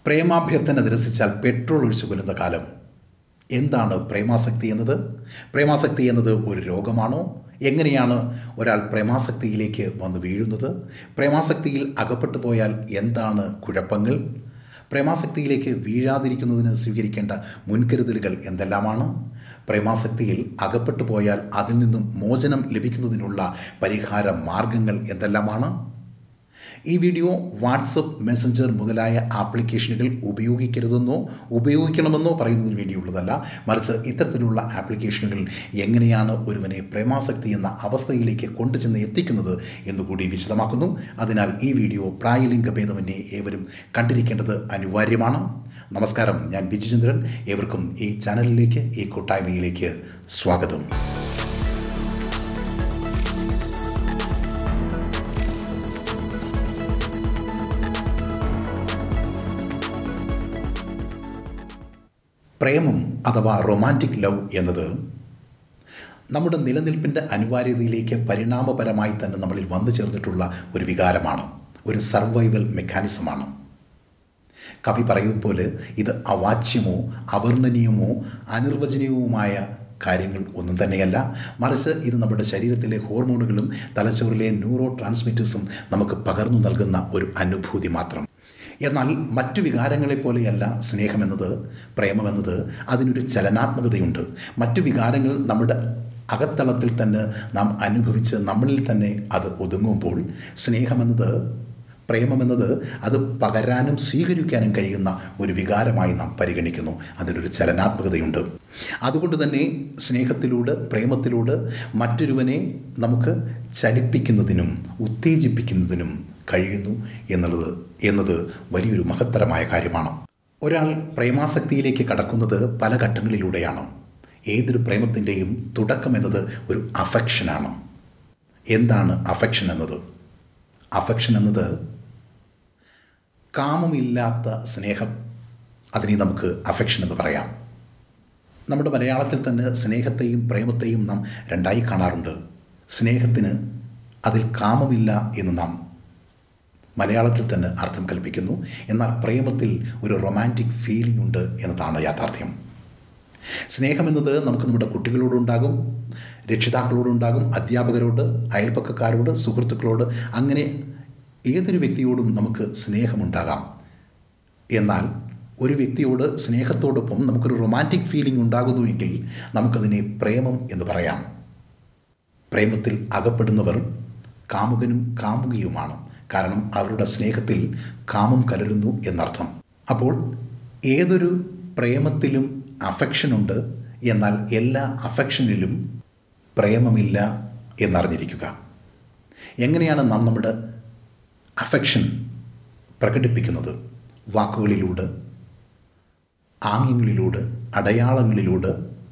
പ്രേമാഭ്യർത്ഥന നിരസിച്ചാൽ petrol ഒഴിച്ചു കൊല്ലുന്ന കാലം എന്താണ് പ്രേമാസക്തി എന്നത് പ്രേമാസക്തി എന്നത് ഒരു രോഗമാണോ എങ്ങനെയാണ് ഒരാൾ പ്രേമാസക്തിയിലേക്ക് വന്ന് വീഴുന്നത് പ്രേമാസക്തിയിൽ അകപ്പെട്ടു പോയാൽ എന്താണ് കുഴപ്പങ്ങൾ പ്രേമാസക്തിയിലേക്ക് വീഴാതിരിക്കുന്നതിന് സ്വീകരിക്കേണ്ട മുൻകരുതലുകൾ എന്തെല്ലാമാണ് പ്രേമാസക്തിയിൽ അകപ്പെട്ടു പോയാൽ അതിൽ നിന്നും മോചനം ലഭിക്കുന്നതിനുള്ള പരിഹാര മാർഗങ്ങൾ എന്തെല്ലാമാണ് ഈ വീഡിയോ വാട്സപ്പ് മെസ്സഞ്ചർ മുതലായ ആപ്ലിക്കേഷനുകൾ ഉപയോഗിക്കരുതെന്നോ ഉപയോഗിക്കണമെന്നോ പറയുന്നതിന് വേണ്ടിയുള്ളതല്ല മറിച്ച് ഇത്തരത്തിലുള്ള ആപ്ലിക്കേഷനുകൾ എങ്ങനെയാണ് ഒരുവനെ പ്രേമാസക്തി എന്ന അവസ്ഥയിലേക്ക് കൊണ്ടുചെന്ന് എത്തിക്കുന്നത് എന്നുകൂടി വിശദമാക്കുന്നു അതിനാൽ ഈ വീഡിയോ പ്രായലിംഗ ഭേദമന്യേ ഏവരും കണ്ടിരിക്കേണ്ടത് അനിവാര്യമാണ് നമസ്കാരം ഞാൻ ബിജുചന്ദ്രൻ ഏവർക്കും ഈ ചാനലിലേക്ക് ഈ കൂട്ടായ്മയിലേക്ക് സ്വാഗതം പ്രേമം അഥവാ റൊമാൻറ്റിക് ലവ് എന്നത് നമ്മുടെ നിലനിൽപ്പിൻ്റെ അനിവാര്യതയിലേക്ക് പരിണാമപരമായി തന്നെ നമ്മളിൽ വന്നു ചേർന്നിട്ടുള്ള ഒരു വികാരമാണ് ഒരു സർവൈവൽ മെക്കാനിസമാണ് കവി പറയും പോലെ ഇത് അവാച്യമോ അവർണ്ണനീയമോ അനിർവചനീയവുമായ കാര്യങ്ങൾ ഒന്നും തന്നെയല്ല മറിച്ച് ഇത് നമ്മുടെ ശരീരത്തിലെ ഹോർമോണുകളും തലച്ചോറിലെ ന്യൂറോ ട്രാൻസ്മിറ്റേഴ്സും നമുക്ക് പകർന്നു നൽകുന്ന ഒരു അനുഭൂതി മാത്രം എന്നാൽ മറ്റു വികാരങ്ങളെപ്പോലെയല്ല സ്നേഹമെന്നത് പ്രേമമെന്നത് അതിനൊരു ചലനാത്മകതയുണ്ട് മറ്റു വികാരങ്ങൾ നമ്മുടെ അകത്തളത്തിൽ തന്നെ നാം അനുഭവിച്ച് നമ്മളിൽ തന്നെ അത് ഒതുങ്ങുമ്പോൾ സ്നേഹമെന്നത് പ്രേമമെന്നത് അത് പകരാനും സ്വീകരിക്കാനും കഴിയുന്ന ഒരു വികാരമായി നാം പരിഗണിക്കുന്നു അതിനൊരു ചലനാത്മകതയുണ്ട് അതുകൊണ്ട് തന്നെ സ്നേഹത്തിലൂടെ പ്രേമത്തിലൂടെ മറ്റൊരുവനെ നമുക്ക് ചലിപ്പിക്കുന്നതിനും ഉത്തേജിപ്പിക്കുന്നതിനും കഴിയുന്നു എന്നുള്ളത് എന്നത് വലിയൊരു മഹത്തരമായ കാര്യമാണ് ഒരാൾ പ്രേമാസക്തിയിലേക്ക് കടക്കുന്നത് പല ഘട്ടങ്ങളിലൂടെയാണ് ഏതൊരു പ്രേമത്തിൻ്റെയും തുടക്കം എന്നത് ഒരു അഫക്ഷനാണ് എന്താണ് അഫക്ഷൻ എന്നത് അഫക്ഷൻ എന്നത് കാമമില്ലാത്ത സ്നേഹം അതിനെ നമുക്ക് അഫക്ഷൻ എന്ന് പറയാം നമ്മുടെ മലയാളത്തിൽ തന്നെ സ്നേഹത്തെയും പ്രേമത്തെയും നാം രണ്ടായി കാണാറുണ്ട് സ്നേഹത്തിന് അതിൽ കാമമില്ല എന്ന് നാം മലയാളത്തിൽ തന്നെ അർത്ഥം കൽപ്പിക്കുന്നു എന്നാൽ പ്രേമത്തിൽ ഒരു റൊമാൻറ്റിക് ഫീലിംഗ് ഉണ്ട് എന്നതാണ് യാഥാർത്ഥ്യം സ്നേഹമെന്നത് നമുക്ക് നമ്മുടെ കുട്ടികളോടുണ്ടാകും രക്ഷിതാക്കളോടുണ്ടാകും അധ്യാപകരോട് അയൽപ്പക്കക്കാരോട് സുഹൃത്തുക്കളോട് അങ്ങനെ ഏതൊരു വ്യക്തിയോടും നമുക്ക് സ്നേഹമുണ്ടാകാം എന്നാൽ ഒരു വ്യക്തിയോട് സ്നേഹത്തോടൊപ്പം നമുക്കൊരു റൊമാൻറ്റിക് ഫീലിംഗ് ഉണ്ടാകുന്നുവെങ്കിൽ നമുക്കതിനെ പ്രേമം എന്ന് പറയാം പ്രേമത്തിൽ അകപ്പെടുന്നവർ കാമുകനും കാമുകിയുമാണ് കാരണം അവരുടെ സ്നേഹത്തിൽ കാമം കലരുന്നു എന്നർത്ഥം അപ്പോൾ ഏതൊരു പ്രേമത്തിലും അഫക്ഷനുണ്ട് എന്നാൽ എല്ലാ അഫക്ഷനിലും പ്രേമമില്ല എന്നറിഞ്ഞിരിക്കുക എങ്ങനെയാണ് നാം നമ്മുടെ അഫക്ഷൻ പ്രകടിപ്പിക്കുന്നത് വാക്കുകളിലൂടെ ആംഗ്യങ്ങളിലൂടെ അടയാളങ്ങളിലൂടെ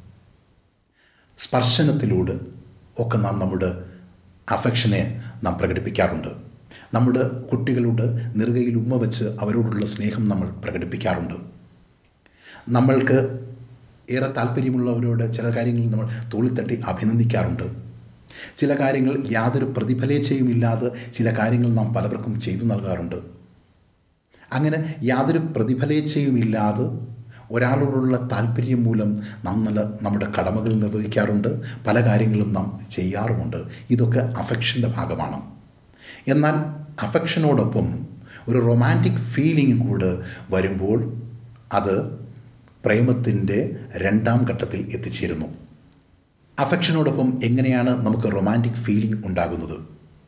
സ്പർശനത്തിലൂടെ ഒക്കെ നാം നമ്മുടെ അഫക്ഷനെ നാം പ്രകടിപ്പിക്കാറുണ്ട് നമ്മുടെ കുട്ടികളുടെ നെറുകയിൽ ഉമ്മ വെച്ച് അവരോടുള്ള സ്നേഹം നമ്മൾ പ്രകടിപ്പിക്കാറുണ്ട് നമ്മൾക്ക് ഏറെ താല്പര്യമുള്ളവരോട് ചില കാര്യങ്ങളിൽ നമ്മൾ തോളിത്തട്ടി അഭിനന്ദിക്കാറുണ്ട് ചില കാര്യങ്ങൾ യാതൊരു പ്രതിഫലേച്ഛയുമില്ലാതെ ചില കാര്യങ്ങൾ നാം പലർക്കും ചെയ്തു നൽകാറുണ്ട് അങ്ങനെ യാതൊരു പ്രതിഫലേച്ഛയുമില്ലാതെ ഒരാളോടുള്ള താല്പര്യം മൂലം നാം നല്ല നമ്മുടെ കടമകൾ നിർവഹിക്കാറുണ്ട് പല കാര്യങ്ങളും നാം ചെയ്യാറുമുണ്ട് ഇതൊക്കെ അഫക്ഷൻ്റെ ഭാഗമാണ് എന്നാൽ അഫക്ഷനോടൊപ്പം ഒരു റൊമാൻറ്റിക് ഫീലിംഗ് കൂടെ വരുമ്പോൾ അത് പ്രേമത്തിൻ്റെ രണ്ടാം ഘട്ടത്തിൽ എത്തിച്ചേരുന്നു അഫക്ഷനോടൊപ്പം എങ്ങനെയാണ് നമുക്ക് റൊമാൻറ്റിക് ഫീലിംഗ് ഉണ്ടാകുന്നത്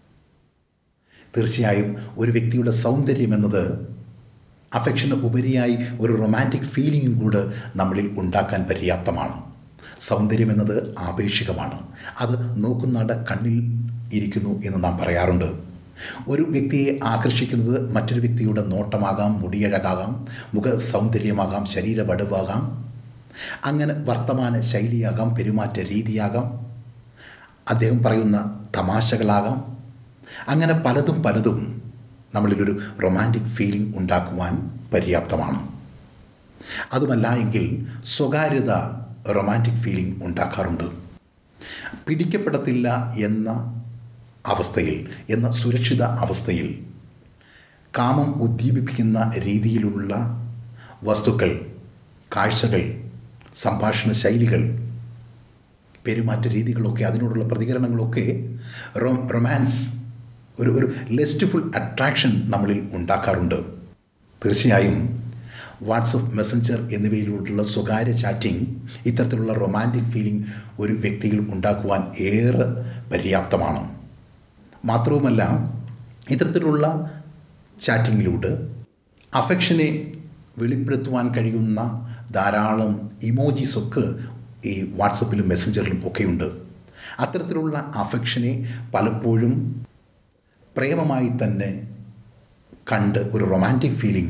തീർച്ചയായും ഒരു വ്യക്തിയുടെ സൗന്ദര്യം എന്നത് അഫക്ഷന് ഉപരിയായി ഒരു റൊമാൻറ്റിക് ഫീലിംഗും കൂടെ നമ്മളിൽ ഉണ്ടാക്കാൻ പര്യാപ്തമാണ് സൗന്ദര്യം എന്നത് ആപേക്ഷികമാണ് അത് നോക്കുന്നാട കണ്ണിൽ ഇരിക്കുന്നു എന്ന് നാം പറയാറുണ്ട് ഒരു വ്യക്തിയെ ആകർഷിക്കുന്നത് മറ്റൊരു വ്യക്തിയുടെ നോട്ടമാകാം മുടിയഴകാകാം മുഖ സൗന്ദര്യമാകാം ശരീര വടുവാകാം അങ്ങനെ വർത്തമാന ശൈലിയാകാം പെരുമാറ്റ രീതിയാകാം അദ്ദേഹം പറയുന്ന തമാശകളാകാം അങ്ങനെ പലതും പലതും നമ്മളിലൊരു റൊമാൻറ്റിക് ഫീലിംഗ് ഉണ്ടാക്കുവാൻ പര്യാപ്തമാണ് അതുമല്ല എങ്കിൽ സ്വകാര്യത റൊമാൻറ്റിക് ഫീലിംഗ് ഉണ്ടാക്കാറുണ്ട് പിടിക്കപ്പെടത്തില്ല എന്ന അവസ്ഥയിൽ എന്ന സുരക്ഷിത അവസ്ഥയിൽ കാമം ഉദ്ദീപിപ്പിക്കുന്ന രീതിയിലുള്ള വസ്തുക്കൾ കാഴ്ചകൾ സംഭാഷണ ശൈലികൾ പെരുമാറ്റ രീതികളൊക്കെ അതിനോടുള്ള പ്രതികരണങ്ങളൊക്കെ റൊ റൊമാൻസ് ഒരു ഒരു ലെസ്റ്റ്ഫുൾ അട്രാക്ഷൻ നമ്മളിൽ ഉണ്ടാക്കാറുണ്ട് തീർച്ചയായും വാട്സപ്പ് മെസ്സഞ്ചർ എന്നിവയിലൂടെയുള്ള സ്വകാര്യ ചാറ്റിംഗ് ഇത്തരത്തിലുള്ള റൊമാൻറ്റിക് ഫീലിംഗ് ഒരു വ്യക്തിയിൽ ഉണ്ടാക്കുവാൻ ഏറെ പര്യാപ്തമാണ് മാത്രവുമല്ല ഇത്തരത്തിലുള്ള ചാറ്റിങ്ങിലൂടെ അഫക്ഷനെ വെളിപ്പെടുത്തുവാൻ കഴിയുന്ന ധാരാളം ഇമോജീസൊക്കെ ഈ വാട്സപ്പിലും മെസ്സഞ്ചറിലും ഒക്കെയുണ്ട് അത്തരത്തിലുള്ള അഫക്ഷനെ പലപ്പോഴും പ്രേമമായി തന്നെ കണ്ട് ഒരു റൊമാൻറ്റിക് ഫീലിംഗ്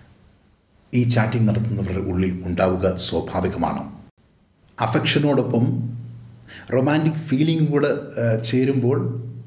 ഈ ചാറ്റിംഗ് നടത്തുന്നവരുടെ ഉള്ളിൽ ഉണ്ടാവുക സ്വാഭാവികമാണ് അഫക്ഷനോടൊപ്പം റൊമാൻറ്റിക് ഫീലിംഗ് കൂടെ ഏഹ്, ചേരുമ്പോൾ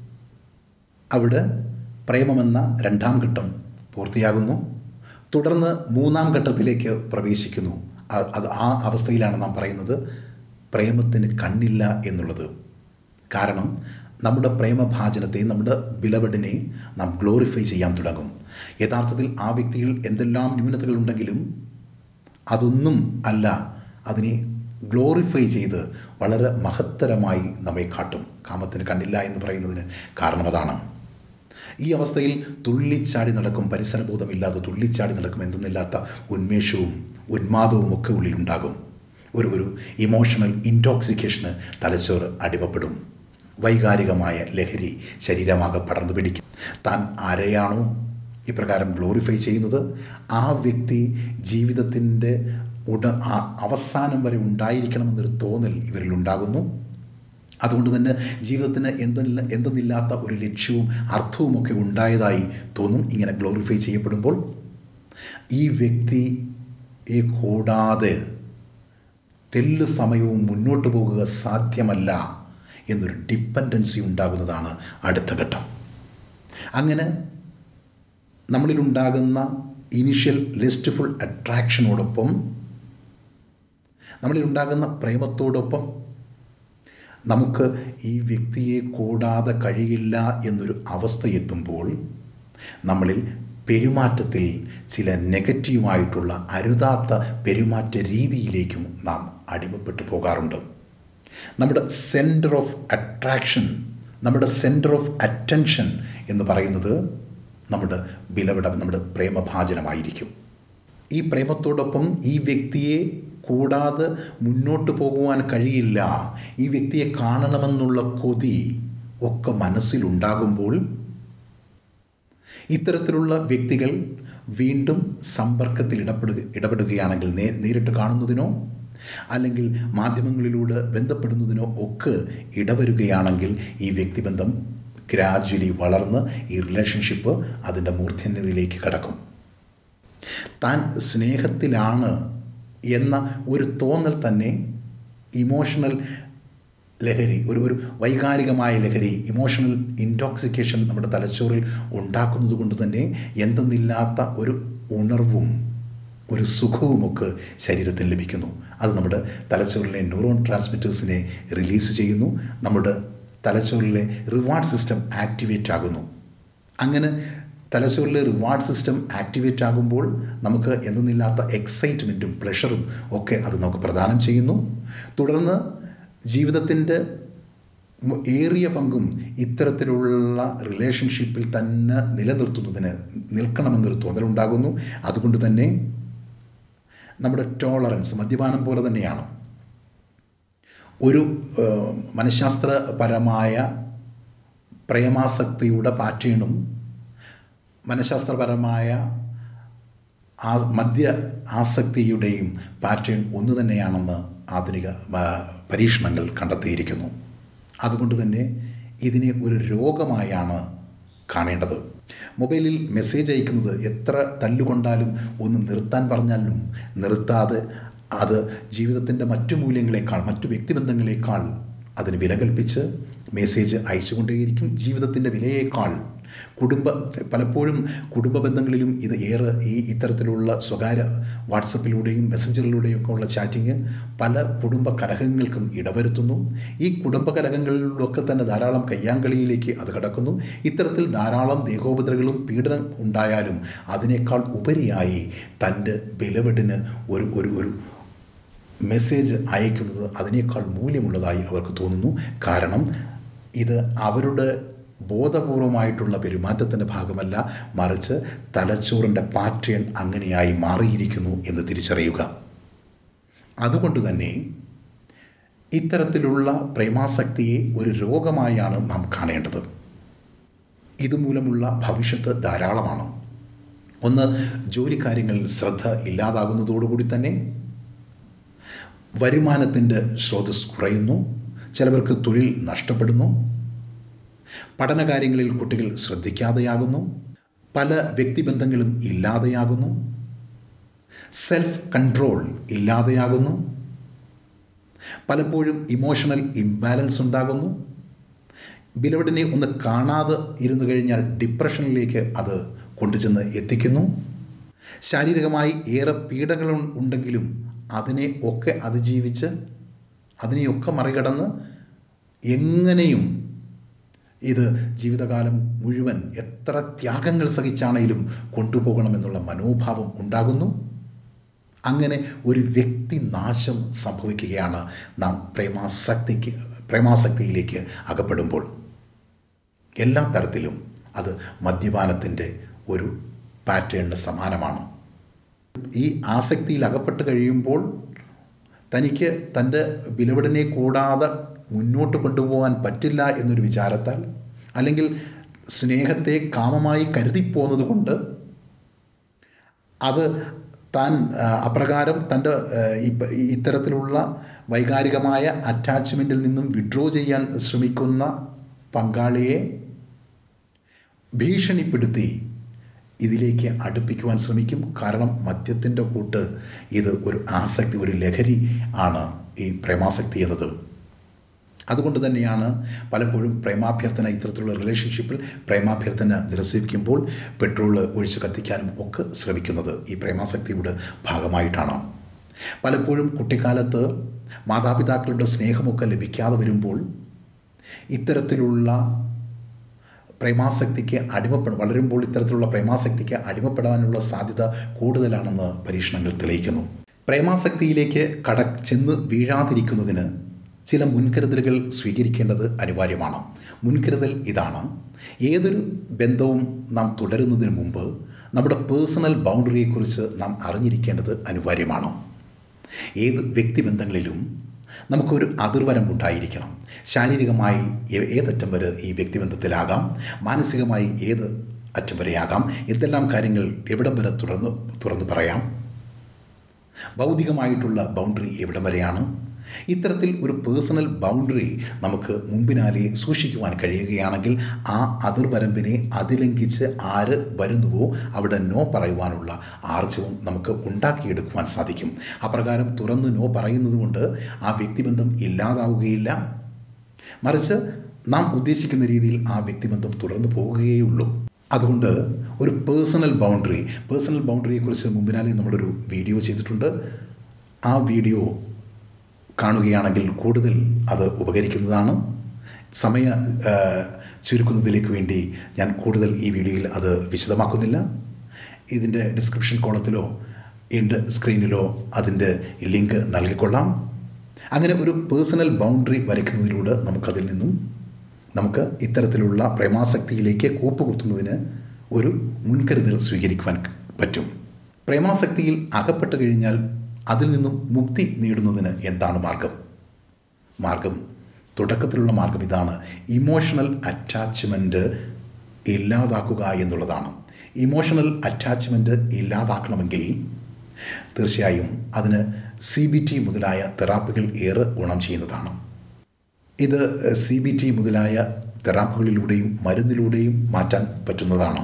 അവിടെ പ്രേമമെന്ന രണ്ടാം ഘട്ടം പൂർത്തിയാകുന്നു തുടർന്ന് മൂന്നാം ഘട്ടത്തിലേക്ക് പ്രവേശിക്കുന്നു അ- അത് ആ അവസ്ഥയിലാണ് നാം പറയുന്നത് പ്രേമത്തിന് കണ്ണില്ല എന്നുള്ളത് കാരണം നമ്മുടെ പ്രേമഭാജനത്തെ നമ്മുടെ ബിലവഡിനെ നാം ഗ്ലോറിഫൈ ചെയ്യാൻ തുടങ്ങും യഥാർത്ഥത്തിൽ ആ വ്യക്തിയിൽ എന്തെല്ലാം ന്യൂനതകളുണ്ടെങ്കിലും അതൊന്നും അല്ല അതിനെ ഗ്ലോറിഫൈ ചെയ്ത് വളരെ മഹത്തരമായി നമ്മെ കാട്ടും കാമത്തിന് കണ്ടില്ല എന്ന് പറയുന്നതിന് കാരണം അതാണ് ഈ അവസ്ഥയിൽ തുള്ളിച്ചാടി നടക്കും പരിസരബോധമില്ലാതെ തുള്ളിച്ചാടി നടക്കും എന്തെന്നില്ലാത്ത ഉന്മേഷവും ഉന്മാദവും ഒക്കെ ഉള്ളിലുണ്ടാകും ഒരു ഒരു ഇമോഷണൽ ഇൻടോക്സിക്കേഷന് തലച്ചോറ് അടിമപ്പെടും വൈകാരികമായ ലഹരി ശരീരമാകെ പടർന്നു പിടിക്കും താൻ ആരെയാണോ ഇപ്രകാരം ഗ്ലോറിഫൈ ചെയ്യുന്നത് ആ വ്യക്തി ജീവിതത്തിൻ്റെ ഉട ആ- അവസാനം വരെ ഉണ്ടായിരിക്കണമെന്നൊരു തോന്നൽ ഇവരിൽ ഉണ്ടാകുന്നു അതുകൊണ്ട് തന്നെ ജീവിതത്തിന് എന്തെല്ല എന്തെന്നില്ലാത്ത ഒരു ലക്ഷ്യവും അർത്ഥവുമൊക്കെ ഉണ്ടായതായി തോന്നും ഇങ്ങനെ ഗ്ലോറിഫൈ ചെയ്യപ്പെടുമ്പോൾ ഈ വ്യക്തിയെ കൂടാതെ തെല്ല് സമയവും മുന്നോട്ട് പോകുക സാധ്യമല്ല എന്നൊരു ഡിപ്പെൻഡൻസി ഉണ്ടാകുന്നതാണ് അടുത്ത ഘട്ടം അങ്ങനെ നമ്മളിലുണ്ടാകുന്ന ഇനിഷ്യൽ ലിസ്റ്റ്ഫുൾ അട്രാക്ഷനോടൊപ്പം നമ്മളിലുണ്ടാകുന്ന പ്രേമത്തോടൊപ്പം നമുക്ക് ഈ വ്യക്തിയെ കൂടാതെ കഴിയില്ല എന്നൊരു അവസ്ഥ എത്തുമ്പോൾ നമ്മളിൽ പെരുമാറ്റത്തിൽ ചില നെഗറ്റീവായിട്ടുള്ള അരുതാത്ത പെരുമാറ്റ രീതിയിലേക്കും നാം അടിമപ്പെട്ടു പോകാറുണ്ട് നമ്മുടെ സെൻറ്റർ ഓഫ് അട്രാക്ഷൻ നമ്മുടെ സെൻറ്റർ ഓഫ് അറ്റൻഷൻ എന്ന് പറയുന്നത് നമ്മുടെ ബിലവിട നമ്മുടെ പ്രേമഭാജനമായിരിക്കും ഈ പ്രേമത്തോടൊപ്പം ഈ വ്യക്തിയെ കൂടാതെ മുന്നോട്ട് പോകുവാൻ കഴിയില്ല ഈ വ്യക്തിയെ കാണണമെന്നുള്ള കൊതി ഒക്കെ മനസ്സിലുണ്ടാകുമ്പോൾ ഇത്തരത്തിലുള്ള വ്യക്തികൾ വീണ്ടും സമ്പർക്കത്തിൽ ഇടപെടുക ഇടപെടുകയാണെങ്കിൽ നേ നേരിട്ട് കാണുന്നതിനോ അല്ലെങ്കിൽ മാധ്യമങ്ങളിലൂടെ ബന്ധപ്പെടുന്നതിനോ ഒക്കെ ഇടവരുകയാണെങ്കിൽ ഈ വ്യക്തിബന്ധം ഗ്രാജ്വലി വളർന്ന് ഈ റിലേഷൻഷിപ്പ് അതിൻ്റെ മൂർധന്യതയിലേക്ക് കടക്കും താൻ സ്നേഹത്തിലാണ് എന്ന ഒരു തോന്നൽ തന്നെ ഇമോഷണൽ ലഹരി ഒരു ഒരു വൈകാരികമായ ലഹരി ഇമോഷണൽ ഇൻടോക്സിക്കേഷൻ നമ്മുടെ തലച്ചോറിൽ ഉണ്ടാക്കുന്നത് കൊണ്ട് തന്നെ എന്തെന്നില്ലാത്ത ഒരു ഉണർവും ഒരു സുഖവുമൊക്കെ ശരീരത്തിൽ ലഭിക്കുന്നു അത് നമ്മുടെ തലച്ചോറിലെ ന്യൂറോൺ ട്രാൻസ്മിറ്റേഴ്സിനെ റിലീസ് ചെയ്യുന്നു നമ്മുടെ തലച്ചോറിലെ റിവാർഡ് സിസ്റ്റം ആക്ടിവേറ്റ് ആകുന്നു അങ്ങനെ തലച്ചോറിലെ റിവാർഡ് സിസ്റ്റം ആക്ടിവേറ്റ് ആകുമ്പോൾ നമുക്ക് എന്തെന്നില്ലാത്ത എക്സൈറ്റ്മെൻറ്റും പ്ലഷറും ഒക്കെ അത് നമുക്ക് പ്രദാനം ചെയ്യുന്നു തുടർന്ന് ജീവിതത്തിൻ്റെ മു- ഏറിയ പങ്കും ഇത്തരത്തിലുള്ള റിലേഷൻഷിപ്പിൽ തന്നെ നിലനിർത്തുന്നതിന് നിൽക്കണമെന്നൊരു തോന്നലുണ്ടാകുന്നു അതുകൊണ്ട് തന്നെ നമ്മുടെ ടോളറൻസ് മദ്യപാനം പോലെ തന്നെയാണ് ഒരു ഏഹ്, മനഃശാസ്ത്രപരമായ പ്രേമാസക്തിയുടെ പാറ്റേണും മനഃശാസ്ത്രപരമായ ആ മദ്യ ആസക്തിയുടെയും പാറ്റേൺ ഒന്നു തന്നെയാണെന്ന് ആധുനിക ആ, പരീക്ഷണങ്ങൾ കണ്ടെത്തിയിരിക്കുന്നു അതുകൊണ്ട് തന്നെ ഇതിനെ ഒരു രോഗമായാണ് കാണേണ്ടത് മൊബൈലിൽ മെസ്സേജ് അയക്കുന്നത് എത്ര തല്ലുകൊണ്ടാലും ഒന്ന് നിർത്താൻ പറഞ്ഞാലും നിർത്താതെ അത് ജീവിതത്തിൻ്റെ മറ്റു മൂല്യങ്ങളെക്കാൾ മറ്റു വ്യക്തിബന്ധങ്ങളെക്കാൾ അതിന് വില കൽപ്പിച്ച് മെസ്സേജ് അയച്ചുകൊണ്ടേയിരിക്കും ജീവിതത്തിൻ്റെ വിലയേക്കാൾ കുടുംബ പലപ്പോഴും കുടുംബ ബന്ധങ്ങളിലും ഇത് ഏറെ ഈ ഇത്തരത്തിലുള്ള സ്വകാര്യ വാട്സപ്പിലൂടെയും മെസ്സഞ്ചറിലൂടെയും ഒക്കെ ഉള്ള ചാറ്റിങ് പല കുടുംബ കലഹങ്ങൾക്കും ഇടവരുത്തുന്നു ഈ കുടുംബ കലഹങ്ങളിലൊക്കെ തന്നെ ധാരാളം കയ്യാങ്കളിയിലേക്ക് അത് കടക്കുന്നു ഇത്തരത്തിൽ ധാരാളം ദേഹോപദ്രകളും പീഡനം ഉണ്ടായാലും അതിനേക്കാൾ ഉപരിയായി തൻ്റെ വിലവെടിന് ഒരു ഒരു ഒരു മെസ്സേജ് അയക്കുന്നത് അതിനേക്കാൾ മൂല്യമുള്ളതായി അവർക്ക് തോന്നുന്നു കാരണം ഇത് അവരുടെ ബോധപൂർവമായിട്ടുള്ള പെരുമാറ്റത്തിൻ്റെ ഭാഗമല്ല മറിച്ച് തലച്ചോറിൻ്റെ പാറ്റേൺ അങ്ങനെയായി മാറിയിരിക്കുന്നു എന്ന് തിരിച്ചറിയുക അതുകൊണ്ട് തന്നെ ഇത്തരത്തിലുള്ള പ്രേമാസക്തിയെ ഒരു രോഗമായാണ് നാം കാണേണ്ടത് ഇതുമൂലമുള്ള ഭവിഷ്യത്ത് ധാരാളമാണ് ഒന്ന് ജോലിക്കാര്യങ്ങളിൽ ശ്രദ്ധ ഇല്ലാതാകുന്നതോടുകൂടി തന്നെ വരുമാനത്തിൻ്റെ സ്രോതസ് കുറയുന്നു ചിലവർക്ക് തൊഴിൽ നഷ്ടപ്പെടുന്നു പഠനകാര്യങ്ങളിൽ കുട്ടികൾ ശ്രദ്ധിക്കാതെയാകുന്നു പല വ്യക്തിബന്ധങ്ങളും ഇല്ലാതെയാകുന്നു സെൽഫ് കൺട്രോൾ ഇല്ലാതെയാകുന്നു പലപ്പോഴും ഇമോഷണൽ ഇംബാലൻസ് ഉണ്ടാകുന്നു ബിലവഡിനെ ഒന്ന് കാണാതെ ഇരുന്നു കഴിഞ്ഞാൽ ഡിപ്രഷനിലേക്ക് അത് കൊണ്ടുചെന്ന് എത്തിക്കുന്നു ശാരീരികമായി ഏറെ പീഡകൾ ഉണ്ടെങ്കിലും അതിനെ ഒക്കെ അതിജീവിച്ച് അതിനെയൊക്കെ മറികടന്ന് എങ്ങനെയും ഇത് ജീവിതകാലം മുഴുവൻ എത്ര ത്യാഗങ്ങൾ സഹിച്ചാണെങ്കിലും കൊണ്ടുപോകണമെന്നുള്ള മനോഭാവം ഉണ്ടാകുന്നു അങ്ങനെ ഒരു വ്യക്തി നാശം സംഭവിക്കുകയാണ് നാം പ്രേമാസക്തിക്ക് പ്രേമാസക്തിയിലേക്ക് അകപ്പെടുമ്പോൾ എല്ലാ തരത്തിലും അത് മദ്യപാനത്തിൻ്റെ ഒരു പാറ്റേണിന് സമാനമാണ് ഈ ആസക്തിയിൽ അകപ്പെട്ട് കഴിയുമ്പോൾ തനിക്ക് തൻ്റെ വിലവിടനെ കൂടാതെ മുന്നോട്ട് കൊണ്ടുപോകാൻ പറ്റില്ല എന്നൊരു വിചാരത്താൽ അല്ലെങ്കിൽ സ്നേഹത്തെ കാമമായി കരുതിപ്പോകുന്നത് കൊണ്ട് അത് താൻ അപ്രകാരം തൻ്റെ ഇത്തരത്തിലുള്ള വൈകാരികമായ അറ്റാച്ച്മെൻറ്റിൽ നിന്നും വിഡ്രോ ചെയ്യാൻ ശ്രമിക്കുന്ന പങ്കാളിയെ ഭീഷണിപ്പെടുത്തി ഇതിലേക്ക് അടുപ്പിക്കുവാൻ ശ്രമിക്കും കാരണം മദ്യത്തിൻ്റെ കൂട്ട് ഇത് ഒരു ആസക്തി ഒരു ലഹരി ആണ് ഈ പ്രേമാസക്തി എന്നത് അതുകൊണ്ട് തന്നെയാണ് പലപ്പോഴും പ്രേമാഭ്യർത്ഥന ഇത്തരത്തിലുള്ള റിലേഷൻഷിപ്പിൽ പ്രേമാഭ്യർത്ഥന നിരസിക്കുമ്പോൾ പെട്രോൾ ഒഴിച്ച് കത്തിക്കാനും ഒക്കെ ശ്രമിക്കുന്നത് ഈ പ്രേമാസക്തിയുടെ ഭാഗമായിട്ടാണ് പലപ്പോഴും കുട്ടിക്കാലത്ത് മാതാപിതാക്കളുടെ സ്നേഹമൊക്കെ ലഭിക്കാതെ വരുമ്പോൾ ഇത്തരത്തിലുള്ള പ്രേമാസക്തിക്ക് അടിമപ്പെട വളരുമ്പോൾ ഇത്തരത്തിലുള്ള പ്രേമാസക്തിക്ക് അടിമപ്പെടാനുള്ള സാധ്യത കൂടുതലാണെന്ന് പരീക്ഷണങ്ങൾ തെളിയിക്കുന്നു പ്രേമാസക്തിയിലേക്ക് കട ചെന്ന് വീഴാതിരിക്കുന്നതിന് ചില മുൻകരുതലുകൾ സ്വീകരിക്കേണ്ടത് അനിവാര്യമാണ് മുൻകരുതൽ ഇതാണ് ഏതൊരു ബന്ധവും നാം തുടരുന്നതിന് മുമ്പ് നമ്മുടെ പേഴ്സണൽ ബൗണ്ടറിയെക്കുറിച്ച് നാം അറിഞ്ഞിരിക്കേണ്ടത് അനിവാര്യമാണ് ഏത് വ്യക്തിബന്ധങ്ങളിലും നമുക്കൊരു അതിർവരമ്പുണ്ടായിരിക്കണം ശാരീരികമായി ഏതറ്റം വരെ ഈ വ്യക്തിബന്ധത്തിലാകാം മാനസികമായി ഏത് അറ്റം വരെയാകാം എന്തെല്ലാം കാര്യങ്ങൾ എവിടം വരെ തുറന്ന് തുറന്നു പറയാം ഭൗതികമായിട്ടുള്ള ബൗണ്ടറി എവിടം വരെയാണ് ഇത്തരത്തിൽ ഒരു പേഴ്സണൽ ബൗണ്ടറി നമുക്ക് മുമ്പിനാലെ സൂക്ഷിക്കുവാൻ കഴിയുകയാണെങ്കിൽ ആ അതിർവരമ്പിനെ അതിലംഘിച്ച് ആര് വരുന്നുവോ അവിടെ നോ പറയുവാനുള്ള ആർജവും നമുക്ക് ഉണ്ടാക്കിയെടുക്കുവാൻ സാധിക്കും അപ്രകാരം തുറന്ന് നോ പറയുന്നത് കൊണ്ട് ആ വ്യക്തിബന്ധം ഇല്ലാതാവുകയില്ല മറിച്ച് നാം ഉദ്ദേശിക്കുന്ന രീതിയിൽ ആ വ്യക്തിബന്ധം തുടർന്നു പോവുകയുള്ളൂ അതുകൊണ്ട് ഒരു പേഴ്സണൽ ബൗണ്ടറി പേഴ്സണൽ ബൗണ്ടറിയെക്കുറിച്ച് മുമ്പിനാലെ നമ്മളൊരു വീഡിയോ ചെയ്തിട്ടുണ്ട് ആ വീഡിയോ കാണുകയാണെങ്കിൽ കൂടുതൽ അത് ഉപകരിക്കുന്നതാണ് സമയ ചുരുക്കുന്നതിലേക്ക് വേണ്ടി ഞാൻ കൂടുതൽ ഈ വീഡിയോയിൽ അത് വിശദമാക്കുന്നില്ല ഇതിൻ്റെ ഡിസ്ക്രിപ്ഷൻ കോളത്തിലോ എൻ്റെ സ്ക്രീനിലോ അതിൻ്റെ ലിങ്ക് നൽകിക്കൊള്ളാം അങ്ങനെ ഒരു പേഴ്സണൽ ബൗണ്ടറി വരയ്ക്കുന്നതിലൂടെ നമുക്കതിൽ നിന്നും നമുക്ക് ഇത്തരത്തിലുള്ള പ്രേമാസക്തിയിലേക്ക് കൂപ്പുകുത്തുന്നതിന് ഒരു മുൻകരുതൽ സ്വീകരിക്കുവാൻ പറ്റും പ്രേമാസക്തിയിൽ അകപ്പെട്ട് കഴിഞ്ഞാൽ അതിൽ നിന്നും മുക്തി നേടുന്നതിന് എന്താണ് മാർഗം മാർഗം തുടക്കത്തിലുള്ള മാർഗം ഇതാണ് ഇമോഷണൽ അറ്റാച്ച്മെൻറ്റ് ഇല്ലാതാക്കുക എന്നുള്ളതാണ് ഇമോഷണൽ അറ്റാച്ച്മെൻറ്റ് ഇല്ലാതാക്കണമെങ്കിൽ തീർച്ചയായും അതിന് സി ബി ടി മുതലായ തെറാപ്പികൾ ഏറെ ഗുണം ചെയ്യുന്നതാണ് ഇത് സി ബി ടി മുതലായ തെറാപ്പികളിലൂടെയും മരുന്നിലൂടെയും മാറ്റാൻ പറ്റുന്നതാണ്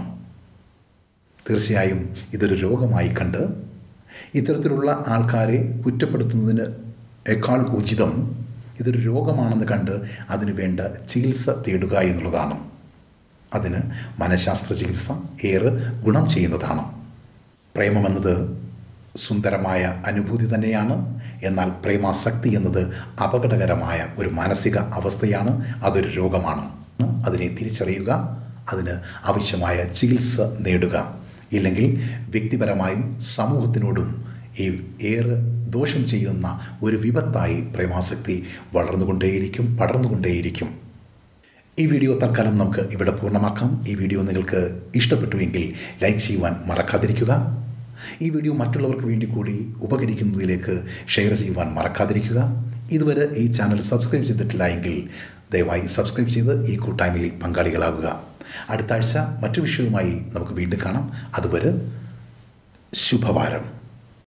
തീർച്ചയായും ഇതൊരു രോഗമായി കണ്ട് ഇത്തരത്തിലുള്ള ആൾക്കാരെ കുറ്റപ്പെടുത്തുന്നതിന് എക്കാൾ ഉചിതം ഇതൊരു രോഗമാണെന്ന് കണ്ട് അതിനു വേണ്ട ചികിത്സ തേടുക എന്നുള്ളതാണ് അതിന് മനഃശാസ്ത്ര ചികിത്സ ഏറെ ഗുണം ചെയ്യുന്നതാണ് പ്രേമമെന്നത് സുന്ദരമായ അനുഭൂതി തന്നെയാണ് എന്നാൽ പ്രേമാസക്തി എന്നത് അപകടകരമായ ഒരു മാനസിക അവസ്ഥയാണ് അതൊരു രോഗമാണ് അതിനെ തിരിച്ചറിയുക അതിന് ആവശ്യമായ ചികിത്സ നേടുക ഇല്ലെങ്കിൽ വ്യക്തിപരമായും സമൂഹത്തിനോടും ഈ ഏറെ ദോഷം ചെയ്യുന്ന ഒരു വിപത്തായി പ്രേമാസക്തി വളർന്നുകൊണ്ടേയിരിക്കും പടർന്നുകൊണ്ടേയിരിക്കും ഈ വീഡിയോ തൽക്കാലം നമുക്ക് ഇവിടെ പൂർണ്ണമാക്കാം ഈ വീഡിയോ നിങ്ങൾക്ക് ഇഷ്ടപ്പെട്ടുവെങ്കിൽ ലൈക്ക് ചെയ്യുവാൻ മറക്കാതിരിക്കുക ഈ വീഡിയോ മറ്റുള്ളവർക്ക് വേണ്ടി കൂടി ഉപകരിക്കുന്നതിലേക്ക് ഷെയർ ചെയ്യുവാൻ മറക്കാതിരിക്കുക ഇതുവരെ ഈ ചാനൽ സബ്സ്ക്രൈബ് ചെയ്തിട്ടില്ല എങ്കിൽ ദയവായി സബ്സ്ക്രൈബ് ചെയ്ത് ഈ കൂട്ടായ്മയിൽ പങ്കാളികളാകുക അടുത്ത ആഴ്ച മറ്റു വിഷയവുമായി നമുക്ക് വീണ്ടും കാണാം അതുവരെ ശുഭവാരം